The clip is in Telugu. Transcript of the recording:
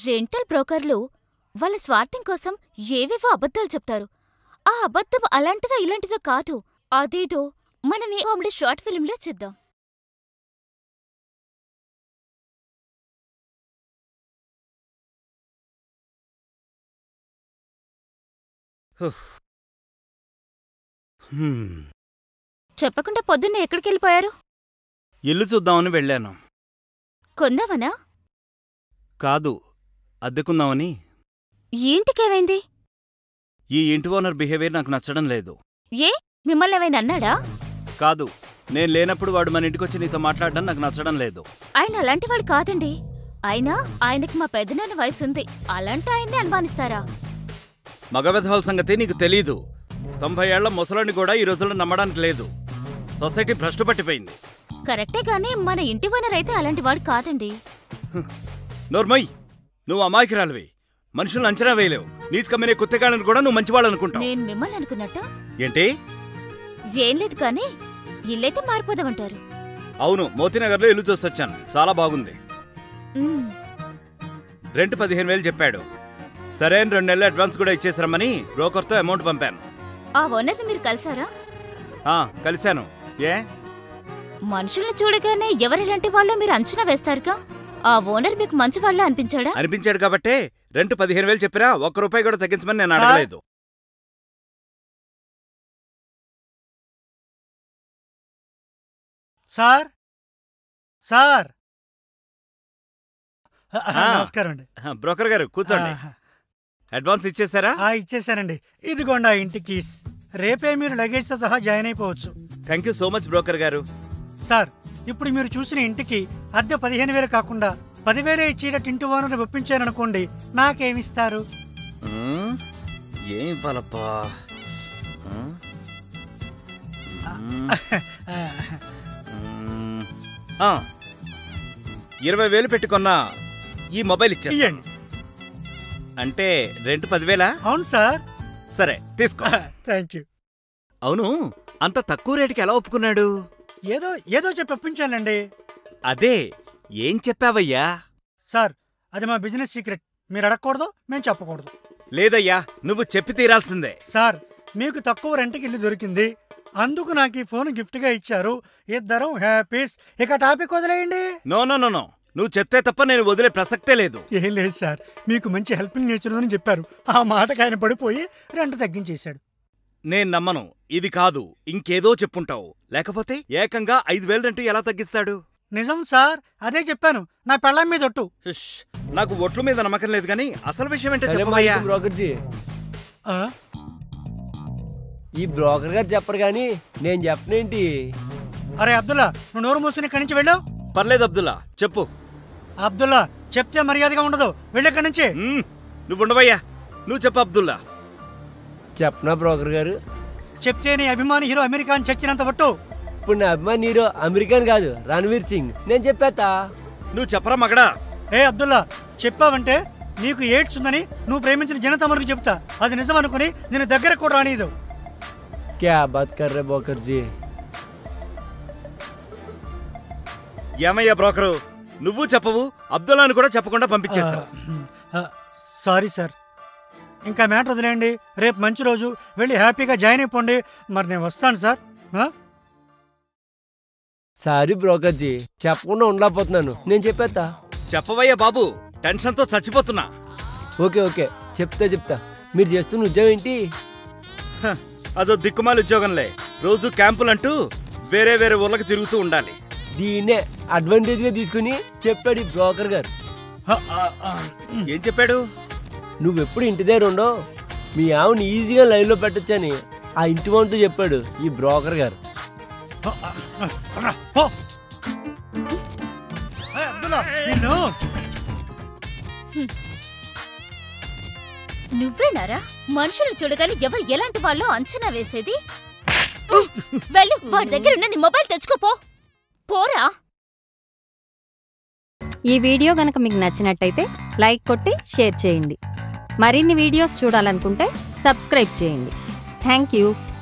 రెంటల్ బ్రోకర్లు వాళ్ళ స్వార్థం కోసం ఏవేవో అబద్ధాలు చెప్తారు ఆ అబద్ధం అలాంటిదో ఇలాంటిదో కాదు అదేదో మనం ఏ కామెడీ షార్ట్ ఫిల్మ్లో చూద్దాం హ్మ్. చెప్పకుండా పొద్దున్నే ఎక్కడికెళ్ళిపోయారు ఇల్లు చూద్దామని వెళ్ళాను కొందామనా కాదు అద్దెకుందామని ఈ ఇంటికేమైంది ఈ ఇంటి ఓనర్ బిహేవియర్ నాకు నచ్చడం లేదు ఏ మిమ్మల్ని ఏమైనా అన్నాడా కాదు నేను లేనప్పుడు వాడు మన ఇంటికొచ్చి నీతో మాట్లాడడం నాకు నచ్చడం లేదు ఆయన అలాంటివాడు కాదండి అయినా ఆయనకి మా పెద్దనాన్న వయసుంది అలాంటి ఆయన్ని అనుమానిస్తారా మగ విధవాల సంగతి నీకు తెలీదు తొంభై ఏళ్ల ముసలాన్ని కూడా ఈ రోజుల్లో నమ్మడానికి లేదు సొసైటీ భ్రష్టు పట్టిపోయింది కరెక్టే గానీ మన ఇంటి ఓనర్ అయితే అలాంటి వాడు కాదండి నోర్మయ్ నువ్వు అమాయకురాలివి మనుషులను అంచనా వేయలేవు నీచ్ కమ్మిన కుత్తగాళ్ళని కూడా నువ్వు మంచివాళ్ళు అనుకుంటావు నేను మిమ్మల్ని అనుకున్నట్ట ఏంటి ఏం లేదు కానీ ఇల్లైతే మారిపోదామంటారు అవును మోతీనగర్లో ఇల్లు చూసొచ్చాను చాలా బాగుంది ఉమ్, రెంట్ పదిహేను వేలు చెప్పాడు సరే అని రెండు నెలలు అడ్వాన్స్ కూడా ఇచ్చేసారమ్మని బ్రోకర్తో అమౌంట్ పంపాను ఆ ఓనర్ని మీరు కలిసారా ఆ, కలిశాను ఏ మనుషుల్ని చూడగానే ఎవరెలాంటి వాళ్ళో మీరు అంచనా వేస్తారుగా ఆ ఓనర్ మీకు మంచి వాళ్ళ అనిపించాడా అనిపించాడు కాబట్టే రెంట్ పదిహేను వేలు చెప్పినా ఒక్క రూపాయి కూడా తగ్గించమని నేను అడగలేదు సార్ సార్ ఆ. నమస్కారం అండి ఆ, బ్రోకర్ గారు కూర్చోండి ఆ, అడ్వాన్స్ ఇచ్చేసారా ఆ, ఇచ్చేసానండి ఇదిగోండి ఆ ఇంటి కీస్ రేపే మీరు లగేజ్తో సహా జాయిన్ అయిపోవచ్చు thank you so much broker గారు సార్ ఇప్పుడు మీరు చూసిన ఇంటికి అద్దె పదిహేను వేలు కాకుండా పదివేలే ఇచ్చేటట్టు ఇంటి ఓనర్ ఒప్పించారనుకోండి నాకేమిస్తారు ఉమ్, ఏం ఇవ్వాలబ్బా ఉమ్, ఉమ్, ఆ, ఉమ్, ఆ, ఇరవై వేలు పెట్టుకున్న ఈ మొబైల్ ఇచ్చేస్తా ఇయ్యండి అంటే రెంట్ పదివేలా అవును సార్ సరే తీసుకో థ్యాంక్ యూ అవును అంత తక్కువ రేటుకి ఎలా ఒప్పుకున్నాడు ఏదో ఏదో చెప్పి ఒప్పించానండి అదే ఏం చెప్పావయ్యా సార్ అది మా బిజినెస్ సీక్రెట్ మీరు అడగకూడదు మేము చెప్పకూడదు లేదయ్యా నువ్వు చెప్పి తీరాల్సిందే సార్ మీకు తక్కువ రెంట్కి ఇల్లు దొరికింది అందుకు నాకు ఈ ఫోన్ గిఫ్ట్గా ఇచ్చారు ఇద్దరం హ్యాపీస్ ఇక టాపిక్ వదిలేయండి నో నో నో నో నువ్వు చెప్తే తప్ప నేను వదిలే ప్రసక్తే లేదు ఏం లేదు సార్ మీకు మంచి హెల్పింగ్ నేచర్ ఉందని చెప్పారు ఆ మాటకు ఆయన పడిపోయి రెంట్ తగ్గించేశాడు నేను నమ్మను ఇది కాదు ఇంకేదో చెప్పుంటావు లేకపోతే ఏకంగా ఐదు వేలు రెంటు ఎలా తగ్గిస్తాడు నిజం సార్ అదే చెప్పాను నా పెళ్ళం మీద ఒట్టు హుష్, నాకు ఒట్ల మీద నమ్మకం లేదు కానీ అసలు విషయం ఏంటో సరే చెప్పవయ్యా మైకు బ్రోకర్జీ ఆ? ఈ బ్రోకర్ గారు చెప్పరు కానీ నేను చెప్పనేంటి అరే అబ్దుల్లా నువ్వు నోరు మూసుకుని ఇక్కడి నుంచి వెళ్ళు పర్లేదు అబ్దుల్లా చెప్పు అబ్దుల్లా చెప్తే మర్యాదగా ఉండదు వెళ్ళి ఇక్కడి నుంచి మ్మ్, నువ్వు ఉండవయ్యా నువ్వు చెప్పు అబ్దుల్లా చెప్పనా బ్రోకర్ గారు చెప్తే నీ అభిమాని హీరో అమెరికా అని చచ్చినంత ఒట్టు ఇప్పుడు నా అభిమాని హీరో అమెరికన్ కాదు రణవీర్ సింగ్ నేను చెప్పేస్తా నువ్వు చెప్పరా మగడా ఏ అబ్దుల్లా చెప్పావంటే నీకు ఎయిడ్స్ ఉందని నువ్వు ప్రేమించిన జనత వరకు చెప్తా అది నిజం అనుకుని నేను దగ్గర కూడా రానియదు క్యా బాత్ కర్ రే బ్రోకర్జీ ఏమయ్యా బ్రోకరు నువ్వు చెప్పవు అబ్దుల్లాని కూడా చెప్పకుండా పంపించేస్తావు ఆ, సారీ సార్ ఇంకా మ్యాటర్ వదిలేయండి రేపు మంచి రోజు వెళ్ళి హ్యాపీగా జాయిన్ అయిపోండి మరి నేను వస్తాను సార్ ఆ? సారీ బ్రోకర్జీ చెప్పకుండా ఉండలేకపోతున్నాను నేను చెప్పేస్తా చెప్పవయ్యా బాబు టెన్షన్తో చచ్చిపోతున్నా ఓకే ఓకే చెప్తా చెప్తా మీరు చేస్తున్న ఉద్యోగం ఏంటి హ, అదో దిక్కుమాల ఉద్యోగంలే రోజు క్యాంపులంటూ వేరే వేరే ఊర్లకు తిరుగుతూ ఉండాలి దీన్నే అడ్వాంటేజ్గా తీసుకుని చెప్పాడు ఈ బ్రోకర్ గారు ఆ, ఆ, ఆ. ఏం చెప్పాడు నువ్వెప్పుడు ఇంటి దగ్గర ఉండో మీ ఆవుని ఈజీగా లైన్లో పెట్టొచ్చని ఆ ఇంటి వాళ్ళతో చెప్పాడు ఈ బ్రోకర్ గారు ఆ, ఆ, ఆ, రా, పో. ఏ, అబ్దుల్లా, నిన్ను నువ్వేనారా మనుషుల్ని చూడగానే ఎవరు ఎలాంటి వాళ్ళో అంచనా వేసేది వెళ్ళు వాడి దగ్గర ఉన్న నీ మొబైల్ తెచ్చుకోపో పోరా ఈ వీడియో గనక మీకు నచ్చినట్టయితే లైక్ కొట్టి షేర్ చేయండి మరిన్ని వీడియోస్ చూడాలనుకుంటే సబ్స్క్రైబ్ చేయండి థ్యాంక్ యూ